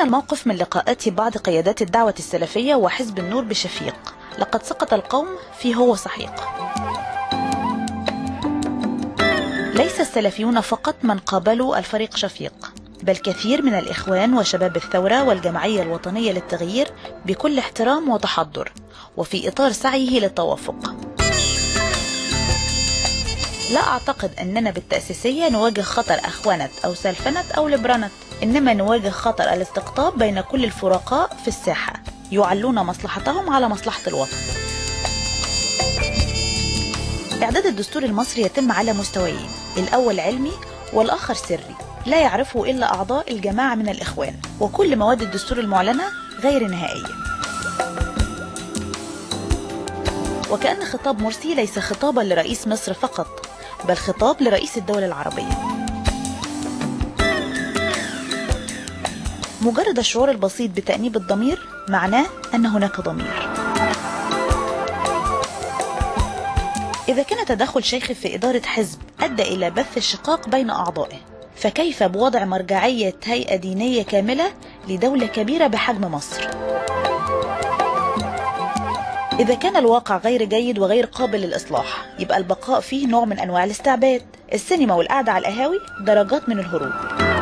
تبين الموقف من لقاءات بعض قيادات الدعوة السلفية وحزب النور بشفيق لقد سقط القوم في هو صحيق ليس السلفيون فقط من قابلوا الفريق شفيق بل كثير من الإخوان وشباب الثورة والجمعية الوطنية للتغيير بكل احترام وتحضر وفي إطار سعيه للتوافق لا أعتقد أننا بالتأسيسية نواجه خطر أخونة أو سلفنة أو لبرنة إنما نواجه خطر الاستقطاب بين كل الفرقاء في الساحة يعلون مصلحتهم على مصلحة الوطن إعداد الدستور المصري يتم على مستويين الأول علمي والآخر سري لا يعرفه إلا أعضاء الجماعة من الإخوان وكل مواد الدستور المعلنة غير نهائية وكأن خطاب مرسي ليس خطابا لرئيس مصر فقط بل خطاب لرئيس الدولة العربية مجرد الشعور البسيط بتأنيب الضمير معناه أن هناك ضمير إذا كان تدخل شيخ في إدارة حزب أدى إلى بث الشقاق بين أعضائه فكيف بوضع مرجعية هيئة دينية كاملة لدولة كبيرة بحجم مصر؟ إذا كان الواقع غير جيد وغير قابل للإصلاح يبقى البقاء فيه نوع من أنواع الاستعباد السينما والقعدة على القهاوي درجات من الهروب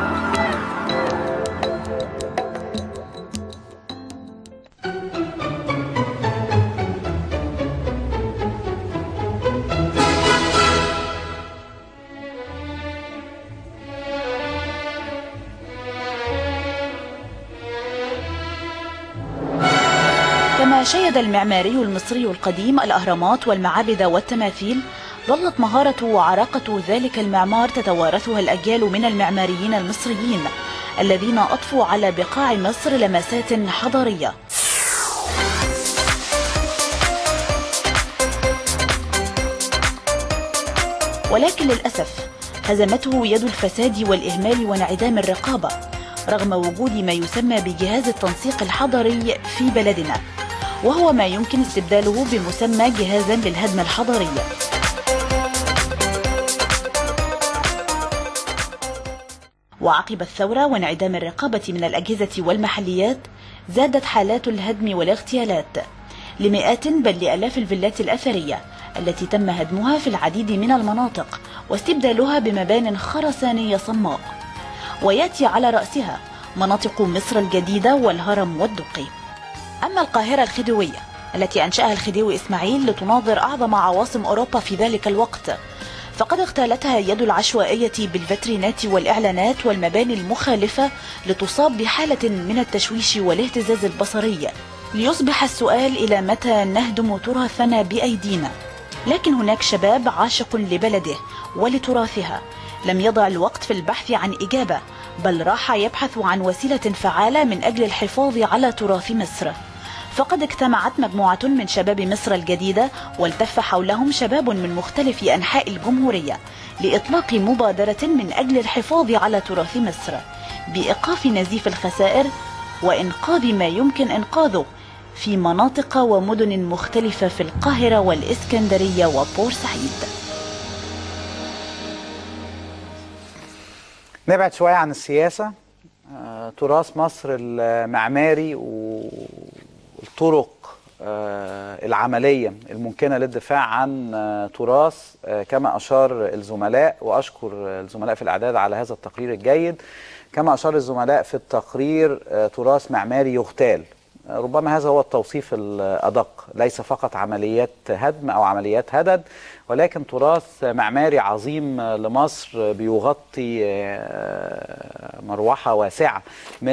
كما شيد المعماري المصري القديم الأهرامات والمعابد والتماثيل ظلت مهارة وعراقة ذلك المعمار تتوارثها الأجيال من المعماريين المصريين الذين أضفوا على بقاع مصر لمسات حضارية ولكن للأسف هزمته يد الفساد والإهمال وانعدام الرقابة رغم وجود ما يسمى بجهاز التنسيق الحضري في بلدنا وهو ما يمكن استبداله بمسمى جهازا للهدم الحضري وعقب الثورة وانعدام الرقابة من الأجهزة والمحليات زادت حالات الهدم والاغتيالات لمئات بل لآلاف الفيلات الأثرية التي تم هدمها في العديد من المناطق واستبدالها بمبان خرسانية صماء ويأتي على رأسها مناطق مصر الجديدة والهرم والدقي أما القاهرة الخديوية التي أنشأها الخديوي إسماعيل لتناظر أعظم عواصم أوروبا في ذلك الوقت فقد اغتالتها يد العشوائية بالفترينات والإعلانات والمباني المخالفة لتصاب بحالة من التشويش والاهتزاز البصري ليصبح السؤال إلى متى نهدم تراثنا بأيدينا لكن هناك شباب عاشق لبلده ولتراثها لم يضع الوقت في البحث عن إجابة بل راح يبحث عن وسيلة فعالة من أجل الحفاظ على تراث مصر فقد اجتمعت مجموعة من شباب مصر الجديدة والتف حولهم شباب من مختلف أنحاء الجمهورية لإطلاق مبادرة من أجل الحفاظ على تراث مصر بإيقاف نزيف الخسائر وإنقاذ ما يمكن إنقاذه في مناطق ومدن مختلفة في القاهرة والإسكندرية وبورسعيد نبعد شوية عن السياسة آه، تراث مصر المعماري والطرق آه، العملية الممكنة للدفاع عن آه، تراث آه، كما أشار الزملاء وأشكر الزملاء في الإعداد على هذا التقرير الجيد كما أشار الزملاء في التقرير آه، تراث معماري يغتال آه، ربما هذا هو التوصيف الأدق ليس فقط عمليات هدم أو عمليات هدد ولكن تراث معماري عظيم لمصر بيغطي آه، مروحة واسعة من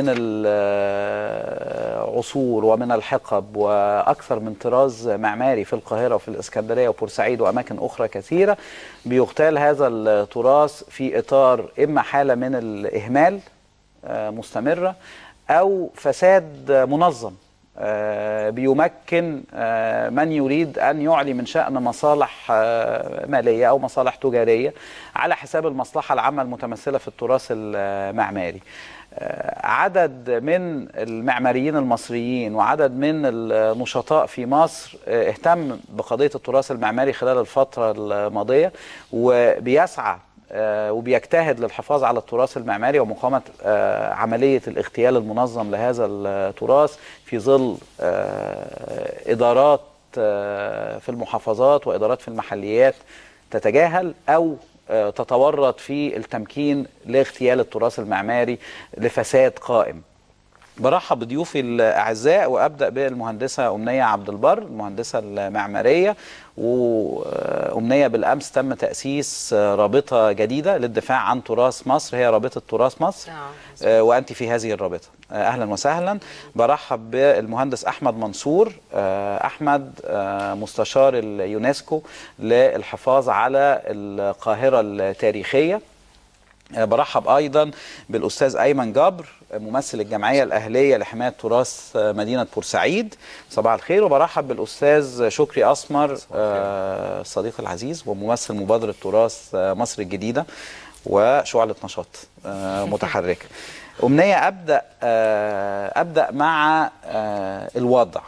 العصور ومن الحقب وأكثر من طراز معماري في القاهرة وفي الإسكندرية وبورسعيد وأماكن أخرى كثيرة بيغتال هذا التراث في إطار إما حالة من الإهمال آه، مستمرة أو فساد منظم آه، بيمكن آه، من يريد أن يعلي من شأن مصالح آه، مالية أو مصالح تجارية على حساب المصلحة العامة المتمثلة في التراث المعماري آه، عدد من المعماريين المصريين وعدد من النشطاء في مصر آه، اهتم بقضية التراث المعماري خلال الفترة الماضية وبيسعى آه، وبيجتهد للحفاظ على التراث المعماري ومقاومه آه، عمليه الاغتيال المنظم لهذا التراث في ظل آه، ادارات آه، في المحافظات وادارات في المحليات تتجاهل او آه، تتورط في التمكين لاغتيال التراث المعماري لفساد قائم برحب بضيوفي الاعزاء وابدا بالمهندسه امنيه عبد البر المهندسه المعماريه وامنيه بالامس تم تاسيس رابطه جديده للدفاع عن تراث مصر هي رابطه تراث مصر نعم. آه، وانت في هذه الرابطه آه، اهلا وسهلا برحب بالمهندس احمد منصور آه، احمد آه، مستشار اليونسكو للحفاظ على القاهره التاريخيه آه، برحب ايضا بالاستاذ ايمن جبر آه، ممثل الجمعيه الاهليه لحمايه تراث آه، مدينه بورسعيد صباح الخير وبرحب بالاستاذ شكري اسمر آه، الصديق العزيز وممثل مبادره تراث آه، مصر الجديده وشعله نشاط آه، متحركه امنيه ابدا آه، ابدا مع آه، الوضع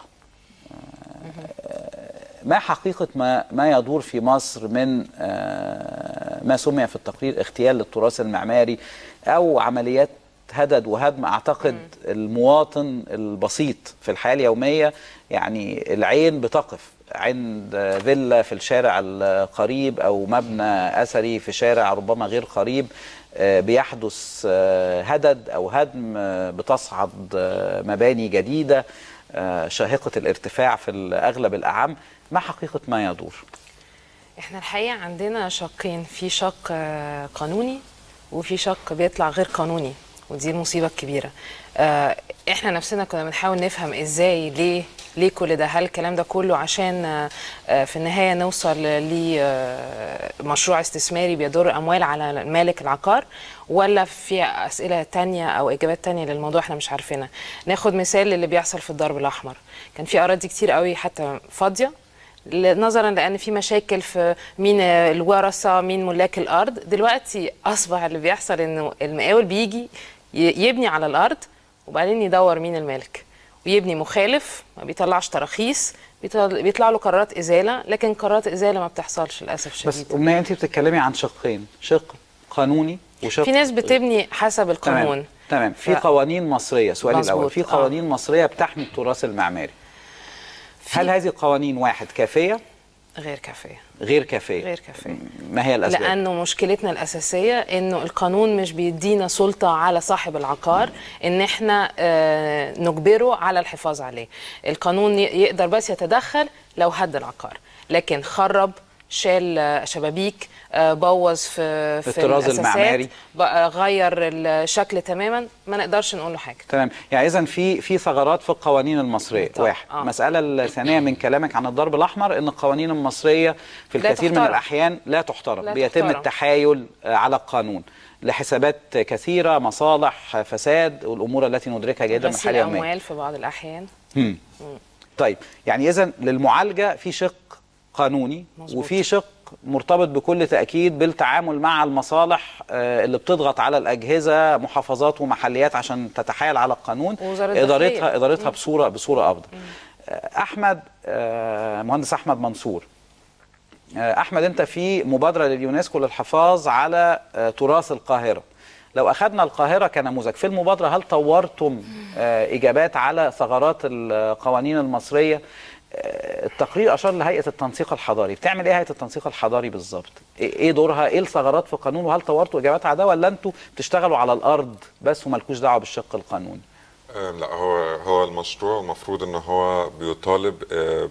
ما حقيقة ما ما يدور في مصر من آه، ما سمي في التقرير اغتيال للتراث المعماري أو عمليات هدد وهدم أعتقد المواطن البسيط في الحياة اليومية يعني العين بتقف عند فيلا في الشارع القريب أو مبنى أثري في شارع ربما غير قريب آه، بيحدث آه، هدد أو هدم آه، بتصعد آه، مباني جديدة آه، شاهقة الارتفاع في أغلب الأعم ما حقيقة ما يدور احنا الحقيقه عندنا شقين في شق آه، قانوني وفي شق بيطلع غير قانوني ودي المصيبه الكبيره آه، احنا نفسنا كنا بنحاول نفهم ازاي ليه ليه كل ده هل الكلام ده كله عشان آه، آه، في النهايه نوصل لمشروع استثماري بيدر اموال على مالك العقار ولا في اسئله تانية او اجابات تانية للموضوع احنا مش عارفينها ناخد مثال اللي بيحصل في الضرب الاحمر كان في اراضي كتير قوي حتى فاضيه نظرا لان في مشاكل في مين الورثه مين ملاك الارض دلوقتي اصبح اللي بيحصل انه المقاول بيجي ي- يبني على الارض وبعدين يدور مين المالك ويبني مخالف ما بيطلعش تراخيص بيطل- بيطلع له قرارات ازاله لكن قرارات ازاله ما بتحصلش للاسف بس الشديد أمنية أنت بتتكلمي عن شقين شق قانوني وشق في ناس بتبني حسب القانون تمام تمام في ف- قوانين مصرية سؤالي مظبوط، الأول في آه. قوانين مصرية بتحمي التراث المعماري في- هل هذه القوانين واحد كافية غير كافيه غير كافية غير كافية. ما هي الأسباب لانه مشكلتنا الاساسيه انه القانون مش بيدينا سلطه على صاحب العقار ان احنا آه، نجبره على الحفاظ عليه القانون ي- يقدر بس يتدخل لو هد العقار لكن خرب شال آه، شبابيك آه، بوظ في في الطراز الأساسات، المعماري. بقى غير الشكل تماما ما نقدرش نقول له حاجه تمام يعني اذا في في ثغرات في القوانين المصريه طبعا، واحد آه. المساله الثانيه من كلامك عن الضرب الاحمر ان القوانين المصريه في لا الكثير من تحترم. الاحيان لا تحترم لا بيتم تحترم. التحايل آه، على القانون لحسابات كثيره مصالح فساد والامور التي ندركها جدا من غسيل الحياه اليوميه اموال في بعض الاحيان مم. طيب يعني اذا للمعالجه في شق قانوني مظبوط. وفي شق مرتبط بكل تاكيد بالتعامل مع المصالح آه، اللي بتضغط على الاجهزه محافظات ومحليات عشان تتحايل على القانون ووزارة ادارتها الداخلية. ادارتها بصوره بصوره افضل آه، احمد آه، مهندس احمد منصور آه، احمد انت في مبادره لليونسكو للحفاظ على آه، تراث القاهره لو اخذنا القاهره كنموذج في المبادره هل طورتم آه، اجابات على ثغرات القوانين المصريه آه، التقرير اشار لهيئه التنسيق الحضاري بتعمل ايه هيئه التنسيق الحضاري بالظبط ايه إيه دورها ايه الثغرات في القانون وهل طورتوا اجابات على ده ولا انتوا بتشتغلوا على الارض بس ومالكوش دعوه بالشق القانوني آه، لا هو هو المشروع المفروض ان هو بيطالب آه،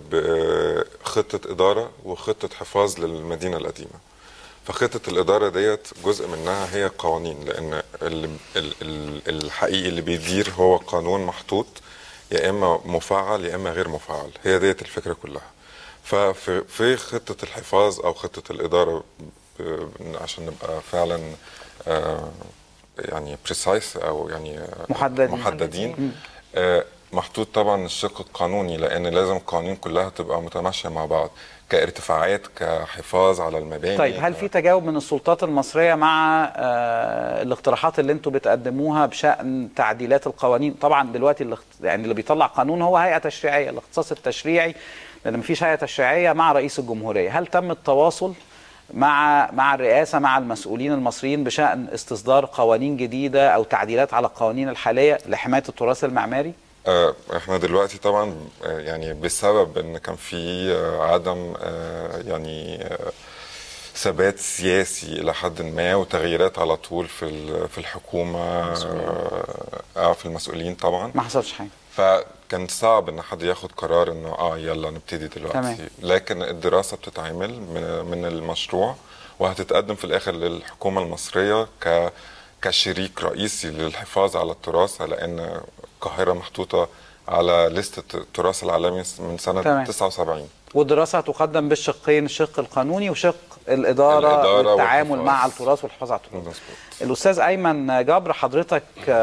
بخطه اداره وخطه حفاظ للمدينه القديمه فخطه الاداره ديت جزء منها هي قوانين لان ال- ال- ال- الحقيقي اللي بيدير هو قانون محطوط يا اما مفعل يا اما غير مفعل هي ديت الفكره كلها ففي في خطه الحفاظ او خطه الاداره ب- عشان نبقى فعلا آه، يعني بريسايس او يعني آه، محددين. محددين آه، محطوط طبعا الشق القانوني لان لازم القوانين كلها تبقى متماشيه مع بعض كارتفاعات كحفاظ على المباني طيب هل في تجاوب من السلطات المصريه مع آه الاقتراحات اللي انتم بتقدموها بشان تعديلات القوانين طبعا دلوقتي اللي يعني اللي بيطلع قانون هو هيئه تشريعيه الاختصاص التشريعي لان مفيش هيئه تشريعيه مع رئيس الجمهوريه هل تم التواصل مع مع الرئاسه مع المسؤولين المصريين بشان استصدار قوانين جديده او تعديلات على القوانين الحاليه لحمايه التراث المعماري آه، احنا دلوقتي طبعا آه، يعني بسبب ان كان في آه، عدم آه، يعني آه، ثبات سياسي الى حد ما وتغييرات على طول في ال- في الحكومه آه، آه، في المسؤولين طبعا ما حصلش حاجه فكان صعب ان حد ياخد قرار انه اه يلا نبتدي دلوقتي تمام. لكن الدراسه بتتعمل من, من المشروع وهتتقدم في الاخر للحكومه المصريه ك كشريك رئيسي للحفاظ على التراث لان القاهره محطوطه على لستة التراث العالمي من سنة تمام. 79 والدراسه هتقدم بالشقين الشق القانوني وشق الاداره, الإدارة والتعامل والحفاظ. مع التراث والحفاظ على التراث مظبوط الاستاذ ايمن جبر حضرتك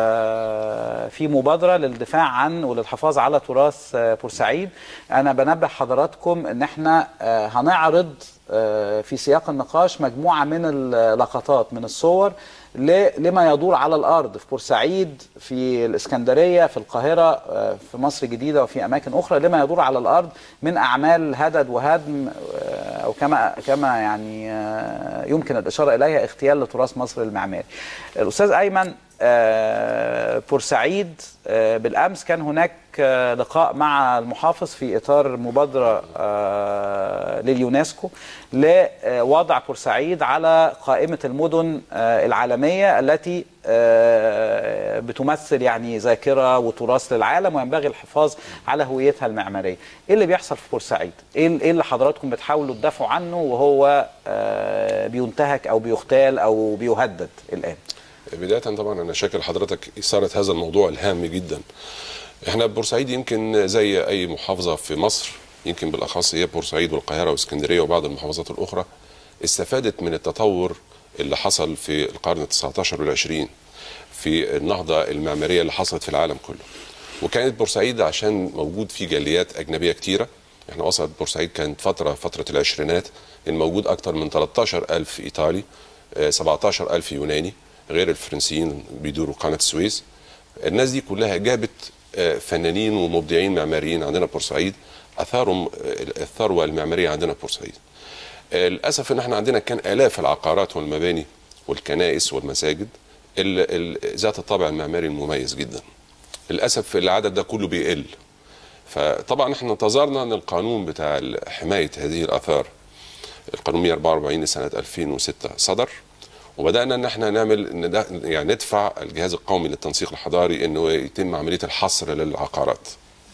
آه، في مبادره للدفاع عن وللحفاظ على تراث آه، بورسعيد انا بنبه حضراتكم ان احنا آه، هنعرض آه، في سياق النقاش مجموعه من اللقطات من الصور ل- لما يدور على الارض في بورسعيد في الاسكندريه في القاهره آه، في مصر الجديده وفي اماكن اخرى لما يدور على الارض من اعمال هدد وهدم آه، او كما كما يعني آه، يمكن الاشاره اليها اغتيال لتراث مصر المعماري. الاستاذ ايمن آه، بورسعيد آه، بالامس كان هناك آه، لقاء مع المحافظ في اطار مبادره آه، لليونسكو لوضع بورسعيد على قائمه المدن آه، العالميه التي آه، بتمثل يعني ذاكره وتراث للعالم وينبغي الحفاظ على هويتها المعماريه. ايه اللي بيحصل في بورسعيد؟ ايه ايه اللي حضراتكم بتحاولوا تدافعوا عنه وهو آه، بينتهك او بيغتال او بيهدد الان؟ بداية طبعا أنا شاكر حضرتك إثارة هذا الموضوع الهام جدا احنا بورسعيد يمكن زي أي محافظة في مصر يمكن بالأخص هي بورسعيد والقاهرة واسكندرية وبعض المحافظات الأخرى استفادت من التطور اللي حصل في القرن ال 19 والعشرين في النهضة المعمارية اللي حصلت في العالم كله وكانت بورسعيد عشان موجود في جاليات أجنبية كتيرة احنا وصلت بورسعيد كانت فترة فترة العشرينات الموجود أكتر من 13 ألف إيطالي آه، 17 ألف يوناني غير الفرنسيين بيدوروا قناة السويس الناس دي كلها جابت آه، فنانين ومبدعين معماريين عندنا بورسعيد أثاروا آه، الثروة المعمارية عندنا بورسعيد آه، للأسف إن احنا عندنا كان آلاف العقارات والمباني والكنائس والمساجد ال- ال- ذات الطابع المعماري المميز جدا للأسف العدد ده كله بيقل فطبعا احنا انتظرنا ان القانون بتاع حمايه هذه الاثار القانون 144 لسنه 2006 صدر وبدانا ان احنا نعمل إن ده يعني ندفع الجهاز القومي للتنسيق الحضاري انه يتم عمليه الحصر للعقارات.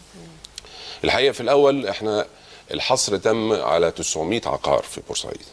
الحقيقه في الاول احنا الحصر تم على 900 عقار في بورسعيد.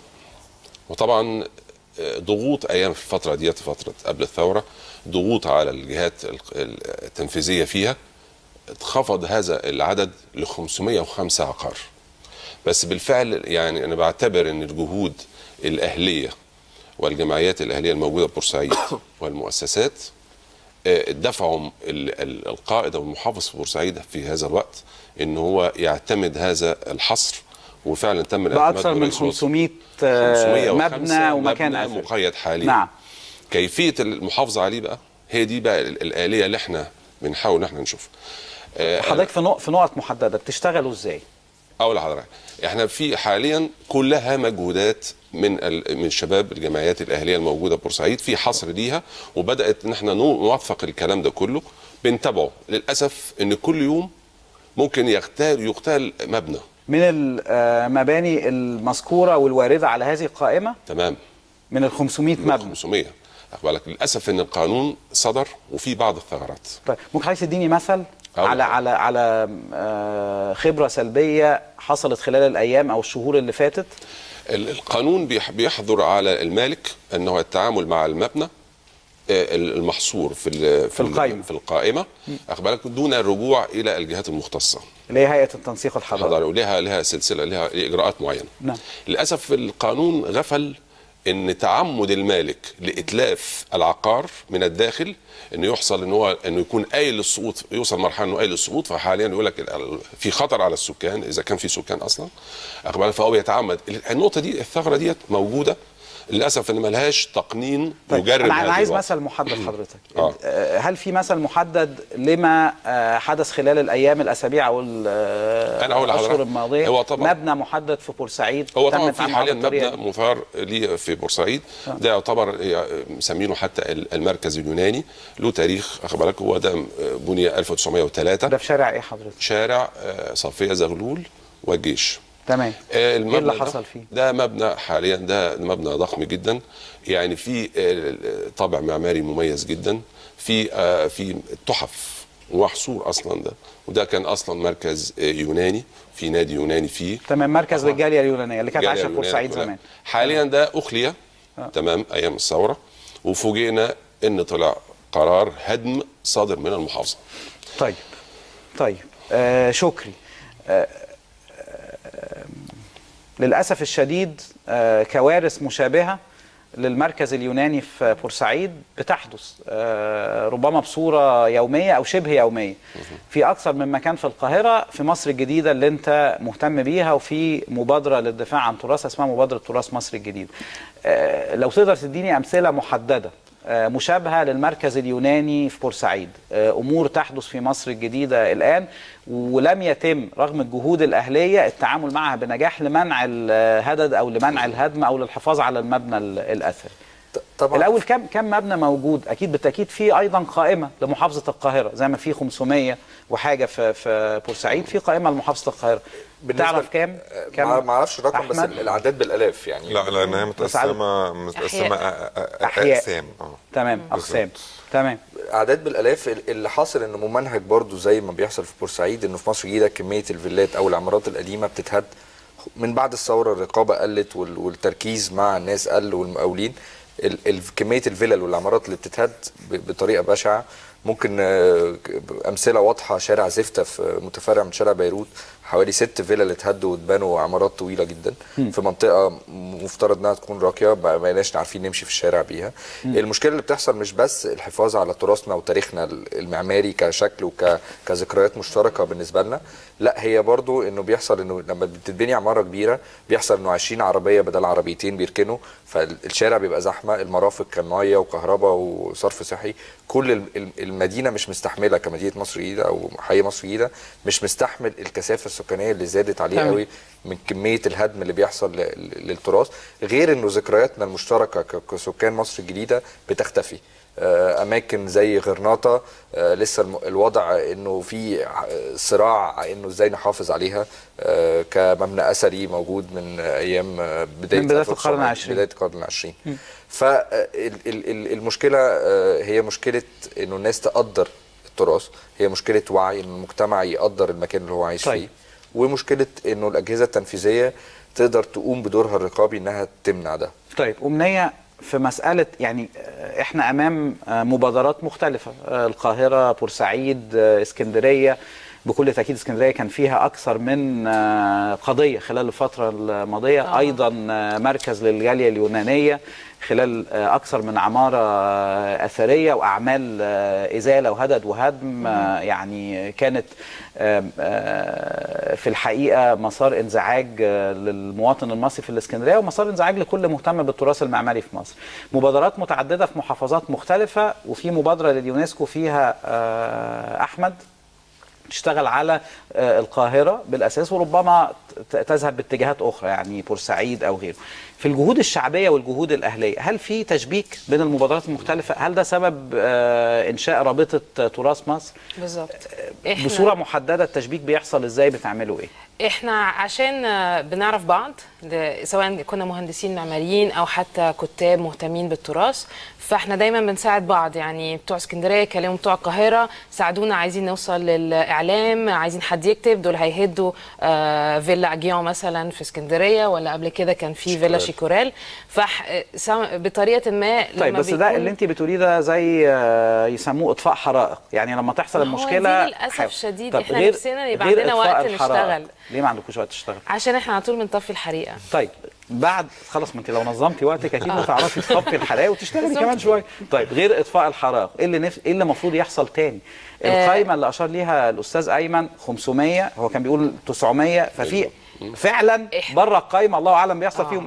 وطبعا آه، ضغوط ايام في الفتره ديت فتره قبل الثوره ضغوط على الجهات ال- ال- التنفيذيه فيها اتخفض هذا العدد ل 505 عقار بس بالفعل يعني انا بعتبر ان الجهود الاهليه والجمعيات الاهليه الموجوده في بورسعيد والمؤسسات آه، دفعوا ال- ال- القائد او المحافظ في بورسعيد في هذا الوقت ان هو يعتمد هذا الحصر وفعلا تم الاعتماد باكثر من برئيس الوزراء. 500 آه، 505 مبنى ومكان مبنى اثري مقيد حاليا نعم كيفيه المحافظه عليه بقى هي دي بقى ال- الاليه اللي احنا بنحاول ان احنا نشوفها آه، حضرتك في نقط في نقط محدده بتشتغلوا ازاي؟ اقول لحضرتك احنا في حاليا كلها مجهودات من ال- من شباب الجمعيات الاهليه الموجوده في بورسعيد في حصر ليها وبدات ان احنا نو- نوثق الكلام ده كله بنتابعه للاسف ان كل يوم ممكن يغتال يغتال مبنى من المباني المذكوره والوارده على هذه القائمه تمام من ال 500 من مبنى 500 واخد بالك للاسف ان القانون صدر وفي بعض الثغرات طيب ممكن حضرتك تديني مثل أقول على لك. على على آه، خبره سلبيه حصلت خلال الايام او الشهور اللي فاتت ال- القانون بيح- بيحظر على المالك انه التعامل مع المبنى آه، المحصور في ال- في القائمة. في القائمه واخد بالك دون الرجوع الى الجهات المختصه اللي هي هيئه التنسيق الحضاري حضاري ولها لها سلسله لها اجراءات معينه نعم. للاسف القانون غفل ان تعمد المالك لاتلاف العقار من الداخل انه يحصل ان هو انه يكون قايل للسقوط يوصل مرحله انه قايل للسقوط فحاليا يقول لك ال- في خطر على السكان اذا كان في سكان اصلا أخد بالك؟ فهو بيتعمد النقطه دي الثغره ديت موجوده للاسف ان ملهاش تقنين طيب مجرد انا أنا هذه عايز الوضع. مثل محدد حضرتك آه. آه، هل في مثل محدد لما آه، حدث خلال الايام الاسابيع او ال- آه، أنا هقول الاشهر لحضرتك. الماضيه هو طبعاً- مبنى محدد في بورسعيد هو تم طبعا التعامل في معاه حاليا بالطريقة مبنى دي؟ مفار ليه في بورسعيد ده يعتبر هي- مسمينه حتى ال- المركز اليوناني له تاريخ اخد بالك هو ده بني 1903 ده في شارع ايه حضرتك شارع آه، صفيه زغلول والجيش تمام آه، المبنى اللي ده- حصل فيه؟ ده مبنى حاليا ده مبنى ضخم جدا يعني في آه، طابع معماري مميز جدا في آه، في تحف ومحصور اصلا ده وده كان اصلا مركز آه، يوناني في نادي يوناني فيه تمام مركز للجاليه اليونانيه اللي كانت جالية عايشه في اليونان بورسعيد كلها. زمان حاليا ده اخلي تمام ايام الثوره وفوجئنا ان طلع قرار هدم صادر من المحافظه طيب طيب آه شكري آه آه للأسف الشديد آه كوارث مشابهة للمركز اليوناني في بورسعيد بتحدث آه ربما بصورة يومية أو شبه يومية في أكثر من مكان في القاهرة في مصر الجديدة اللي أنت مهتم بيها وفي مبادرة للدفاع عن تراث اسمها مبادرة تراث مصر الجديد آه لو تقدر تديني أمثلة محددة آه، مشابهة للمركز اليوناني في بورسعيد آه، أمور تحدث في مصر الجديدة الآن ولم يتم رغم الجهود الأهلية التعامل معها بنجاح لمنع الهدد أو لمنع الهدم أو للحفاظ على المبنى ال- الأثري طبعا الأول كم كم مبنى موجود أكيد بالتأكيد في أيضا قائمة لمحافظة القاهرة زي ما في 500 وحاجة في في بورسعيد في قائمة لمحافظة القاهرة تعرف كام؟ ما ما اعرفش الرقم بس أحمد؟ الاعداد بالالاف يعني لا لان هي بس عدد- متقسمه متقسمه أحياء. أ- أ- أحياء. اقسام اه تمام أقسام تمام اعداد بالالاف ال- اللي حاصل انه ممنهج برضو زي ما بيحصل في بورسعيد انه في مصر الجديده كميه الفيلات او العمارات القديمه بتتهد من بعد الثوره الرقابه قلت وال- والتركيز مع الناس قل والمقاولين ال- ال- كميه الفلل والعمارات اللي بتتهد ب- بطريقه بشعه ممكن آه، امثله واضحه شارع زفته في متفرع من شارع بيروت حوالي ست فيلل اتهدوا واتبنوا عمارات طويله جدا في منطقه مفترض انها تكون راقيه ما بقيناش عارفين نمشي في الشارع بيها المشكله اللي بتحصل مش بس الحفاظ على تراثنا وتاريخنا المعماري كشكل وكذكريات مشتركه بالنسبه لنا لا هي برضو انه بيحصل انه لما بتتبني عماره كبيره بيحصل انه 20 عربيه بدل عربيتين بيركنوا فالشارع بيبقى زحمه المرافق كميه وكهرباء وصرف صحي كل ال- ال- المدينه مش مستحمله كمدينه مصر الجديده او حي مصر الجديده مش مستحمل الكثافه السكانيه اللي زادت عليه تمام. قوي من كميه الهدم اللي بيحصل ل- ل- للتراث غير انه ذكرياتنا المشتركه ك- كسكان مصر الجديده بتختفي آه، اماكن زي غرناطه آه، لسه الم- الوضع انه في ع- صراع انه ازاي نحافظ عليها آه، كمبنى اثري موجود من ايام آه، بدايه من بداية 1900 القرن العشرين. بدايه القرن العشرين فالمشكله هي مشكله انه الناس تقدر التراث هي مشكله وعي ان المجتمع يقدر المكان اللي هو عايش طيب. فيه ومشكله انه الاجهزه التنفيذيه تقدر تقوم بدورها الرقابي انها تمنع ده طيب أمنية في مسألة يعني آه، احنا أمام آه، مبادرات مختلفة آه، القاهرة بورسعيد آه، اسكندرية بكل تأكيد اسكندرية كان فيها أكثر من آه، قضية خلال الفترة الماضية آه. أيضا آه، مركز للجالية اليونانية خلال آه، أكثر من عمارة آه، أثرية وأعمال آه، إزالة وهدد وهدم آه، يعني كانت آم، آه، في الحقيقة مسار انزعاج آه، للمواطن المصري في الإسكندرية ومسار انزعاج لكل مهتم بالتراث المعماري في مصر مبادرات متعددة في محافظات مختلفة وفي مبادرة لليونسكو فيها آه، أحمد تشتغل على آه، القاهرة بالأساس وربما ت- تذهب باتجاهات أخرى يعني بورسعيد أو غيره في الجهود الشعبية والجهود الأهلية هل في تشبيك بين المبادرات المختلفة هل ده سبب آه، إنشاء رابطة آه، تراث مصر بالظبط بصورة محددة التشبيك بيحصل إزاي بتعملوا إيه احنا عشان آه، بنعرف بعض ل- سواء كنا مهندسين معماريين او حتى كتاب مهتمين بالتراث فاحنا دايما بنساعد بعض يعني بتوع اسكندريه كلموا بتوع القاهره ساعدونا عايزين نوصل للاعلام عايزين حد يكتب دول هيهدوا آه، فيلا اجيون مثلا في اسكندريه ولا قبل كده كان في فيلا شيكورال فبطريقه ما طيب لما بس ده بيكون- اللي انت بتقوليه ده زي آه، يسموه اطفاء حرائق يعني لما تحصل ما هو المشكله دي للأسف حاول. شديد طب إحنا غير- نفسنا يبقى غير عندنا إطفاء وقت الحرائق. نشتغل. ليه ما عندكوش وقت تشتغل عشان احنا على طول بنطفي الحريقه طيب بعد خلاص ما انت لو نظمتي وقتك اكيد هتعرفي تطفي الحرائق وتشتغلي بالظبط. كمان شويه طيب غير اطفاء الحرائق ايه اللي نف... ايه اللي المفروض يحصل تاني آه. القائمه اللي اشار ليها الاستاذ ايمن 500 هو كان بيقول 900 ففي فعلا إح- بره القائمه الله اعلم بيحصل فيهم ايه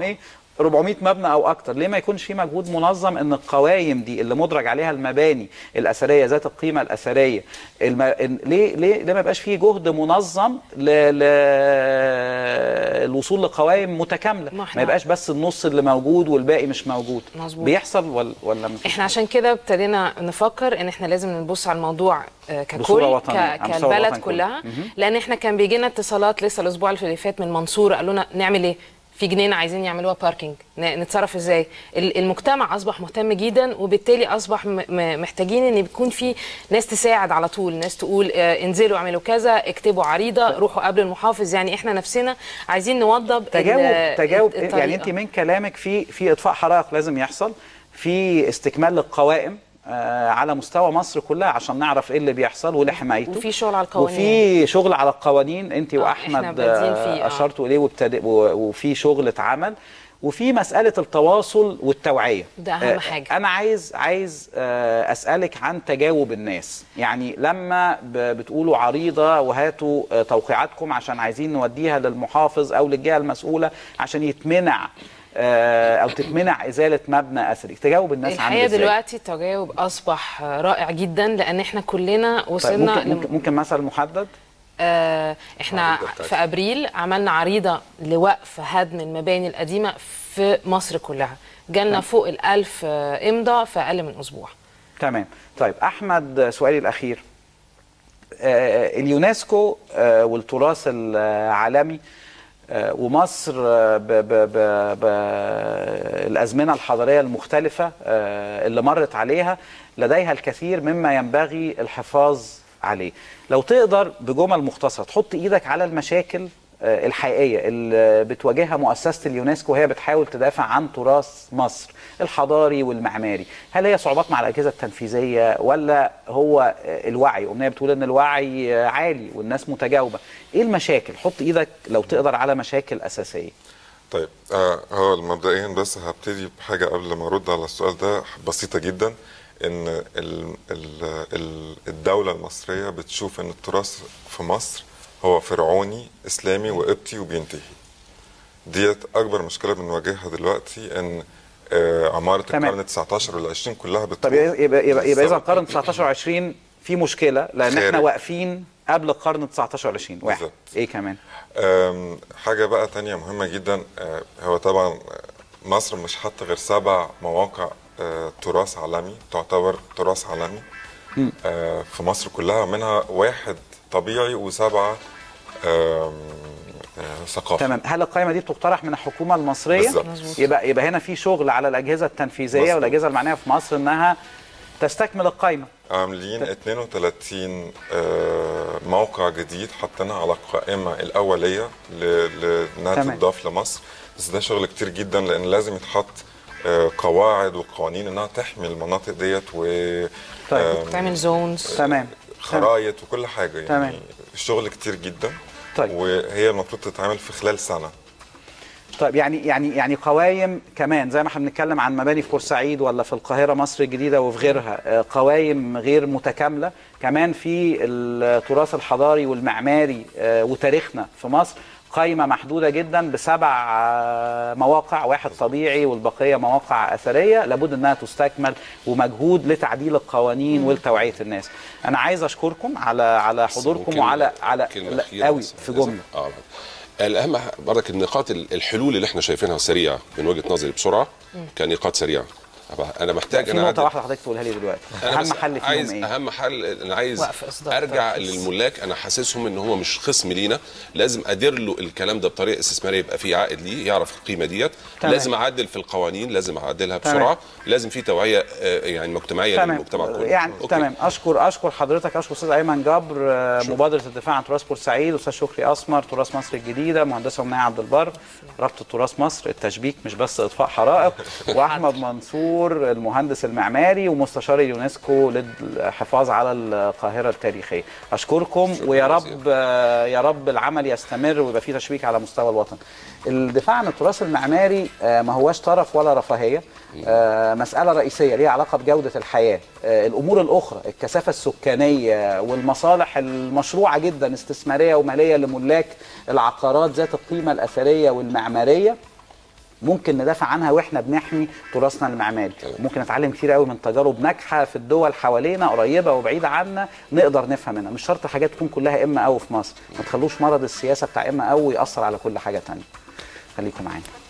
400 مبنى او اكتر ليه ما يكونش في مجهود منظم ان القوايم دي اللي مدرج عليها المباني الاثريه ذات القيمه الاثريه الم... إن- ليه ليه ليه ما يبقاش في جهد منظم ل... ل... الوصول لقوائم متكامله ما ما, إحنا- ما يبقاش بس النص اللي موجود والباقي مش موجود مظبوط. بيحصل ولا ولا مفيش احنا عشان كده ابتدينا نفكر ان احنا لازم نبص على الموضوع آه، ككل بصورة وطنية، ك- على مستوى كالبلد الوطن كله. كلها لان احنا كان بيجي لنا اتصالات لسه الاسبوع اللي فات من منصوره قالوا لنا نعمل ايه في جنينه عايزين يعملوها باركينج ن- نتصرف ازاي ال- المجتمع اصبح مهتم جدا وبالتالي اصبح م- م- محتاجين ان يكون في ناس تساعد على طول ناس تقول آه، انزلوا اعملوا كذا اكتبوا عريضه روحوا قبل المحافظ يعني احنا نفسنا عايزين نوضب ال- تجاوب تجاوب الطريقة. يعني انت من كلامك في في اطفاء حرائق لازم يحصل في استكمال للقوائم آه، على مستوى مصر كلها عشان نعرف ايه اللي بيحصل ولحمايته وفي شغل على القوانين. وفي شغل على القوانين انت آه، واحمد إحنا بادئين فيه، آه، آه. اشرتوا اليه وابتدئ و- وفي شغل اتعمل وفي مساله التواصل والتوعيه ده أهم آه، حاجة. انا عايز عايز آه، اسالك عن تجاوب الناس يعني لما ب- بتقولوا عريضه وهاتوا آه، توقيعاتكم عشان عايزين نوديها للمحافظ او للجهه المسؤوله عشان يتمنع آه، او تتمنع ازاله مبنى اثري تجاوب الناس عامل الحقيقه ازاي دلوقتي التجاوب اصبح رائع جدا لان احنا كلنا طيب وصلنا ممكن, لم- ممكن ممكن مثل محدد آه احنا عريضة بتاعتي. في ابريل عملنا عريضه لوقف هدم المباني القديمه في مصر كلها جالنا فوق الألف آه، امضاء في اقل من اسبوع تمام طيب احمد سؤالي الاخير آه، اليونسكو آه، والتراث العالمي آه، ومصر آه، ب- ب- ب- بالازمنه الحضاريه المختلفه آه، اللي مرت عليها لديها الكثير مما ينبغي الحفاظ عليه لو تقدر بجمل مختصره تحط ايدك على المشاكل آه، الحقيقيه اللي بتواجهها مؤسسه اليونسكو وهي بتحاول تدافع عن تراث مصر الحضاري والمعماري هل هي صعوبات مع الاجهزه التنفيذيه ولا هو آه، الوعي امنيه بتقول ان الوعي آه، عالي والناس متجاوبه ايه المشاكل حط ايدك لو تقدر على مشاكل اساسيه طيب آه هو مبدئيا بس هبتدي بحاجه قبل ما ارد على السؤال ده بسيطه جدا ان ال ال ال الدوله المصريه بتشوف ان التراث في مصر هو فرعوني اسلامي وقبطي وبينتهي ديت اكبر مشكله بنواجهها دلوقتي ان آه عماره تمام. القرن 19 وال 20 كلها بتروح طب يبقى يبقى, يبقى, يبقى اذا بسبب- القرن 19 و20 في مشكله لان احنا خارج. واقفين قبل القرن 19 و20 واحد بالظبط. ايه كمان أم، حاجة بقى تانية مهمة جدا أه، هو طبعا أه، مصر مش حاطة غير سبع مواقع أه، تراث عالمي تعتبر تراث عالمي أه، في مصر كلها منها واحد طبيعي وسبعة أم، أه، ثقافي تمام هل القائمه دي بتقترح من الحكومه المصريه بالظبط. مظبوط. يبقى يبقى هنا في شغل على الاجهزه التنفيذيه مظبوط. والاجهزه المعنيه في مصر انها تستكمل القائمه عاملين 32 آه، موقع جديد حاطينها على القائمة الأولية ل- ل- إنها تمام. تضاف لمصر بس ده شغل كتير جدا لأن لازم يتحط آه، قواعد وقوانين إنها تحمي المناطق ديت و طيب. آم، تعمل زونز تمام خرايط وكل حاجة يعني تمام. الشغل كتير جدا طيب. وهي المفروض تتعمل في خلال سنة طيب يعني يعني يعني قوايم كمان زي ما احنا بنتكلم عن مباني في بورسعيد ولا في القاهره مصر الجديده وفي غيرها آه، قوايم غير متكامله كمان في التراث الحضاري والمعماري آه، وتاريخنا في مصر قائمه محدوده جدا بسبع آه، مواقع واحد طبيعي والبقيه مواقع اثريه لابد انها تستكمل ومجهود لتعديل القوانين ولتوعيه الناس انا عايز اشكركم على على حضوركم ممكن وعلى على كلمة لا، أخيرة قوي بس. في جمله اه الاهم برضك النقاط الحلول اللي احنا شايفينها سريعه من وجهه نظري بسرعه كنقاط سريعه انا محتاج في انا نقطه أعدل- واحده حضرتك تقولها لي دلوقتي أنا اهم بس حل فيهم عايز ايه اهم حل انا عايز وقف إصدار ارجع ترخيص. للملاك انا حاسسهم ان هو مش خصم لينا لازم ادير له الكلام ده بطريقه استثماريه يبقى فيه عائد ليه يعرف القيمه ديت تمام. لازم اعدل في القوانين لازم اعدلها تمام. بسرعه لازم في توعيه آه، يعني مجتمعيه تمام للمجتمع كله يعني أوكي. تمام اشكر اشكر حضرتك اشكر استاذ ايمن جبر آه، مبادره الدفاع عن تراث بورسعيد استاذ شكري اسمر تراث مصر الجديده مهندسه امنيه عبد البر رابطه تراث مصر التشبيك مش بس اطفاء حرائق واحمد منصور المهندس المعماري ومستشار اليونسكو للحفاظ على القاهره التاريخيه اشكركم ويا رب آه، يا رب العمل يستمر ويبقى فيه تشبيك على مستوى الوطن الدفاع عن التراث المعماري آه، ما هواش طرف ولا رفاهيه آه، مساله رئيسيه ليها علاقه بجوده الحياه آه، الامور الاخرى الكثافه السكانيه والمصالح المشروعه جدا استثماريه وماليه لملاك العقارات ذات القيمه الاثريه والمعماريه ممكن ندافع عنها واحنا بنحمي تراثنا المعماري ممكن نتعلم كتير قوي من تجارب ناجحه في الدول حوالينا قريبه وبعيده عنا نقدر نفهم منها مش شرط حاجات تكون كلها اما او في مصر ما تخلوش مرض السياسه بتاع اما او ياثر على كل حاجه تانية خليكم معانا